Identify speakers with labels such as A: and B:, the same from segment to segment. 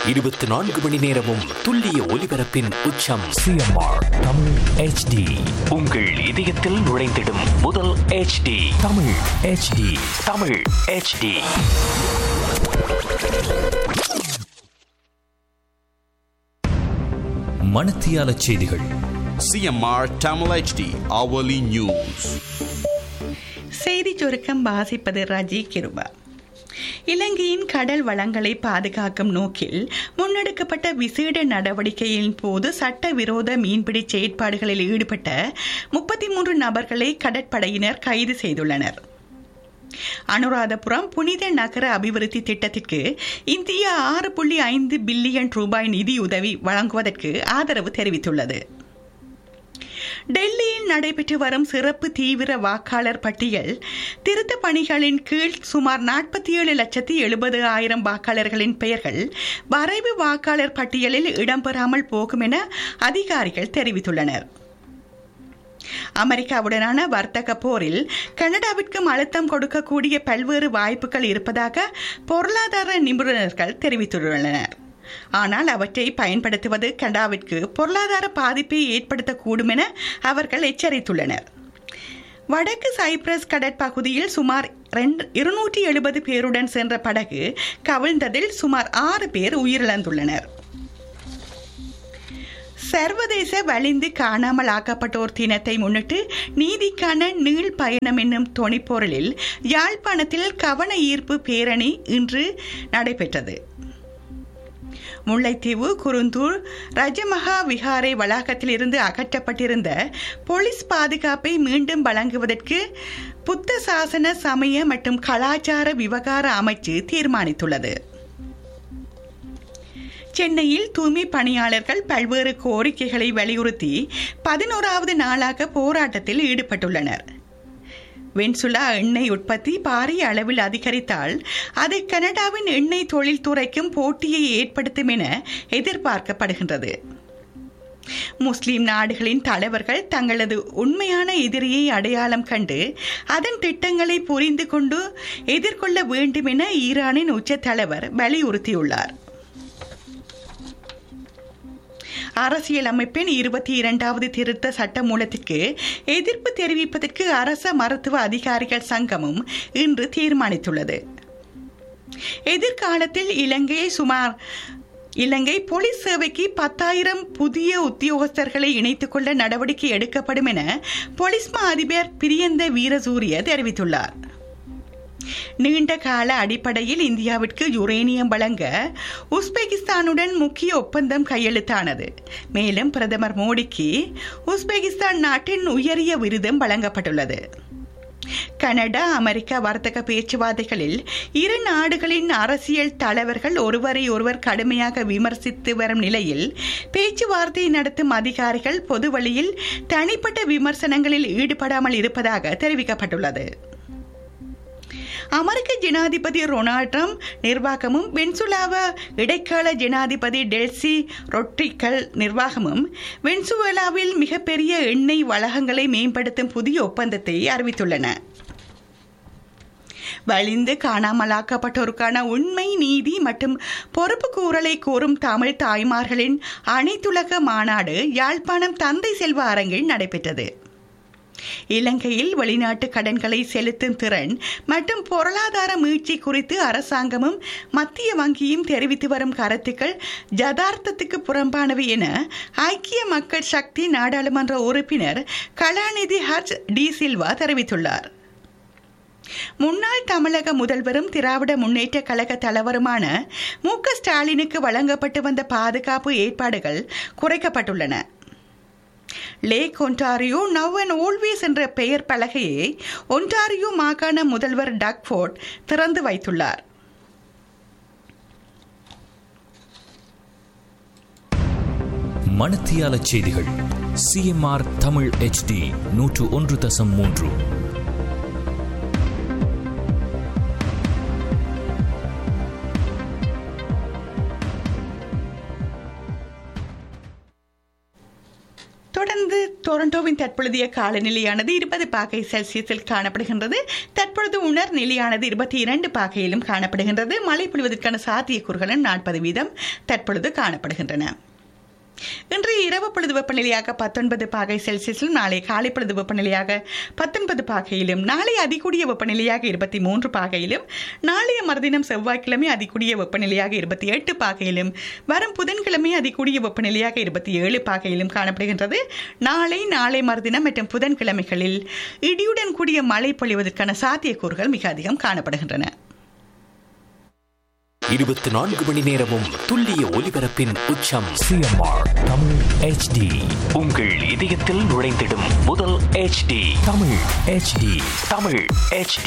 A: இருபத்தி நான்கு மணி நேரமும் துல்லிய ஒலிபரப்பின் உச்சம்
B: சிஎம்ஆர் தமிழ் ஹெச்டி
A: உங்கள் இதயத்தில் நுழைந்திடும் முதல் HD
B: Tamil HD
A: Tamil HD
B: மணத்தியால செய்திகள்
C: CMR Tamil HD hourly news.
D: செய்தி சுருக்கம் வாசிப்பது ரஜி கிருபா இலங்கையின் கடல் வளங்களை பாதுகாக்கும் நோக்கில் முன்னெடுக்கப்பட்ட விசேட நடவடிக்கையின் போது சட்டவிரோத மீன்பிடி செயற்பாடுகளில் ஈடுபட்ட முப்பத்தி மூன்று நபர்களை கடற்படையினர் கைது செய்துள்ளனர் அனுராதபுரம் புனித நகர அபிவிருத்தி திட்டத்திற்கு இந்தியா ஆறு புள்ளி ஐந்து பில்லியன் ரூபாய் நிதியுதவி வழங்குவதற்கு ஆதரவு தெரிவித்துள்ளது டெல்லியில் நடைபெற்று வரும் சிறப்பு தீவிர வாக்காளர் பட்டியல் திருத்த பணிகளின் கீழ் சுமார் நாற்பத்தி ஏழு லட்சத்தி எழுபது ஆயிரம் வாக்காளர்களின் பெயர்கள் வரைவு வாக்காளர் பட்டியலில் இடம்பெறாமல் போகும் என அதிகாரிகள் தெரிவித்துள்ளனர் அமெரிக்காவுடனான வர்த்தக போரில் கனடாவிற்கும் அழுத்தம் கொடுக்கக்கூடிய பல்வேறு வாய்ப்புகள் இருப்பதாக பொருளாதார நிபுணர்கள் தெரிவித்துள்ளனர் ஆனால் அவற்றை பயன்படுத்துவது கனடாவிற்கு பொருளாதார பாதிப்பை ஏற்படுத்தக்கூடும் என அவர்கள் எச்சரித்துள்ளனர் வடக்கு சைப்ரஸ் கடற்பகுதியில் சுமார் இருநூற்றி எழுபது பேருடன் சென்ற படகு கவிழ்ந்ததில் சுமார் ஆறு பேர் உயிரிழந்துள்ளனர் சர்வதேச வலிந்து காணாமல் ஆக்கப்பட்டோர் தினத்தை முன்னிட்டு நீதிக்கான நீள் பயணம் என்னும் தொனிப்பொருளில் யாழ்ப்பாணத்தில் கவன ஈர்ப்பு பேரணி இன்று நடைபெற்றது முல்லைத்தீவு குருந்தூர் ரஜமகா விகாரை வளாகத்தில் இருந்து அகற்றப்பட்டிருந்த போலீஸ் பாதுகாப்பை மீண்டும் வழங்குவதற்கு புத்த சாசன சமய மற்றும் கலாச்சார விவகார அமைச்சு தீர்மானித்துள்ளது சென்னையில் தூய்மை பணியாளர்கள் பல்வேறு கோரிக்கைகளை வலியுறுத்தி பதினோராவது நாளாக போராட்டத்தில் ஈடுபட்டுள்ளனர் வென்சுலா எண்ணெய் உற்பத்தி பாரிய அளவில் அதிகரித்தால் அது கனடாவின் எண்ணெய் தொழில்துறைக்கும் போட்டியை ஏற்படுத்தும் என எதிர்பார்க்கப்படுகின்றது முஸ்லிம் நாடுகளின் தலைவர்கள் தங்களது உண்மையான எதிரியை அடையாளம் கண்டு அதன் திட்டங்களை புரிந்து கொண்டு எதிர்கொள்ள வேண்டும் என ஈரானின் உச்ச தலைவர் வலியுறுத்தியுள்ளார் அரசியல் அமைப்பின் இருபத்தி இரண்டாவது திருத்த சட்டமூலத்திற்கு எதிர்ப்பு தெரிவிப்பதற்கு அரச மருத்துவ அதிகாரிகள் சங்கமும் இன்று தீர்மானித்துள்ளது எதிர்காலத்தில் இலங்கையை சுமார் இலங்கை போலீஸ் சேவைக்கு பத்தாயிரம் புதிய உத்தியோகஸ்தர்களை இணைத்துக் கொள்ள நடவடிக்கை எடுக்கப்படும் என போலீஸ் மா அதிபர் பிரியந்த வீரசூரிய தெரிவித்துள்ளார் நீண்ட கால அடிப்படையில் இந்தியாவிற்கு யுரேனியம் வழங்க உஸ்பெகிஸ்தானுடன் முக்கிய ஒப்பந்தம் கையெழுத்தானது மேலும் பிரதமர் மோடிக்கு உஸ்பெகிஸ்தான் நாட்டின் உயரிய விருதும் வழங்கப்பட்டுள்ளது கனடா அமெரிக்கா வர்த்தக பேச்சுவார்த்தைகளில் இரு நாடுகளின் அரசியல் தலைவர்கள் ஒருவரை ஒருவர் கடுமையாக விமர்சித்து வரும் நிலையில் பேச்சுவார்த்தை நடத்தும் அதிகாரிகள் பொது வழியில் தனிப்பட்ட விமர்சனங்களில் ஈடுபடாமல் இருப்பதாக தெரிவிக்கப்பட்டுள்ளது அமெரிக்க ஜனாதிபதி ரொனால்ட் ட்ரம்ப் நிர்வாகமும் வென்சுலாவ இடைக்கால ஜனாதிபதி டெல்சி ரொட்ரிக்கல் நிர்வாகமும் வென்சுவேலாவில் மிகப்பெரிய எண்ணெய் வளகங்களை மேம்படுத்தும் புதிய ஒப்பந்தத்தை அறிவித்துள்ளன வலிந்து காணாமலாக்கப்பட்டோருக்கான உண்மை நீதி மற்றும் பொறுப்பு கூறலை கோரும் தமிழ் தாய்மார்களின் அனைத்துலக மாநாடு யாழ்ப்பாணம் தந்தை செல்வ அரங்கில் நடைபெற்றது இலங்கையில் வெளிநாட்டு கடன்களை செலுத்தும் திறன் மற்றும் பொருளாதார மீழ்ச்சி குறித்து அரசாங்கமும் மத்திய வங்கியும் தெரிவித்து வரும் கருத்துக்கள் ஜதார்த்தத்துக்கு புறம்பானவை என ஐக்கிய மக்கள் சக்தி நாடாளுமன்ற உறுப்பினர் கலாநிதி ஹர்ஜ் டி சில்வா தெரிவித்துள்ளார் முன்னாள் தமிழக முதல்வரும் திராவிட முன்னேற்ற கழக தலைவருமான மு க ஸ்டாலினுக்கு வழங்கப்பட்டு வந்த பாதுகாப்பு ஏற்பாடுகள் குறைக்கப்பட்டுள்ளன lake Ontario now and always என்ற பெயர் பலகையை ஒன்டாரியோ மாகாண முதல்வர் டக்ஃபோர்ட் திறந்து வைத்துள்ளார்
B: மணத்தியால செய்திகள் சிஎம்ஆர் தமிழ் ஹெச்டி நூற்று ஒன்று தசம் மூன்று
D: தொடர்ந்து டொரண்டோவின் தற்பொழுதைய காலநிலையானது இருபது பாகை செல்சியஸில் காணப்படுகின்றது தற்பொழுது உணர் நிலையானது இருபத்தி இரண்டு பாகையிலும் காணப்படுகின்றது மழை பொழிவதற்கான சாத்தியக்கூறுகளும் நாற்பது வீதம் தற்பொழுது காணப்படுகின்றன இன்று இரவு பொழுது வெப்பநிலையாக பத்தொன்பது பாகை செல்சியஸிலும் நாளை காலை பொழுது வெப்பநிலையாக பத்தொன்பது பாகையிலும் நாளை அதிகூடிய வெப்பநிலையாக இருபத்தி மூன்று பாகையிலும் நாளைய மறுதினம் செவ்வாய்க்கிழமை அதிகூடிய வெப்பநிலையாக இருபத்தி எட்டு பாகையிலும் வரும் புதன்கிழமை அதிகூடிய வெப்பநிலையாக இருபத்தி ஏழு பாகையிலும் காணப்படுகின்றது நாளை நாளை மறுதினம் மற்றும் புதன்கிழமைகளில் இடியுடன் கூடிய மழை பொழிவதற்கான சாத்தியக்கூறுகள் மிக அதிகம் காணப்படுகின்றன
A: இருபத்தி நான்கு மணி நேரமும் துல்லிய ஒலிபரப்பின் உச்சம்
B: சிஎம்ஆர் தமிழ் ஹெச்டி
A: உங்கள் இதயத்தில் நுழைந்திடும் முதல் HD
B: Tamil HD
A: Tamil HD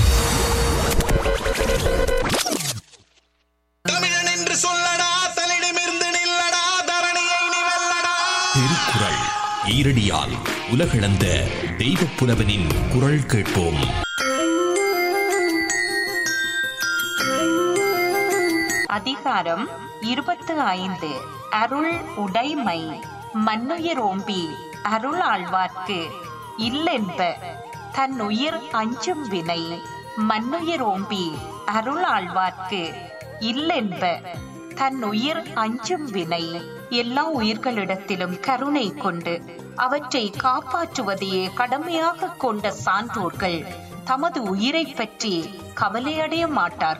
C: தமிழன் என்று சொல்லடா தலிடமிருந்து நில்லடா தரணியை நீ வெல்லடா
B: திருக்குறள் ஈரடியால் உலகளந்த தெய்வ புலவனின் குரல் கேட்போம்
E: அதிகாரம் இருபத்து ஐந்து அருள் உடைமை மன்னுயிரோம்பி அருள் ஆழ்வார்க்கு இல்லென்ப தன் உயிர் அஞ்சும் வினை மன்னுயிரோம்பி அருள் ஆழ்வார்க்கு இல்லென்ப தன் உயிர் அஞ்சும் வினை எல்லா உயிர்களிடத்திலும் கருணை கொண்டு அவற்றை காப்பாற்றுவதையே கடமையாக கொண்ட சான்றோர்கள் தமது உயிரைப் பற்றி கவலையடைய மாட்டார்கள்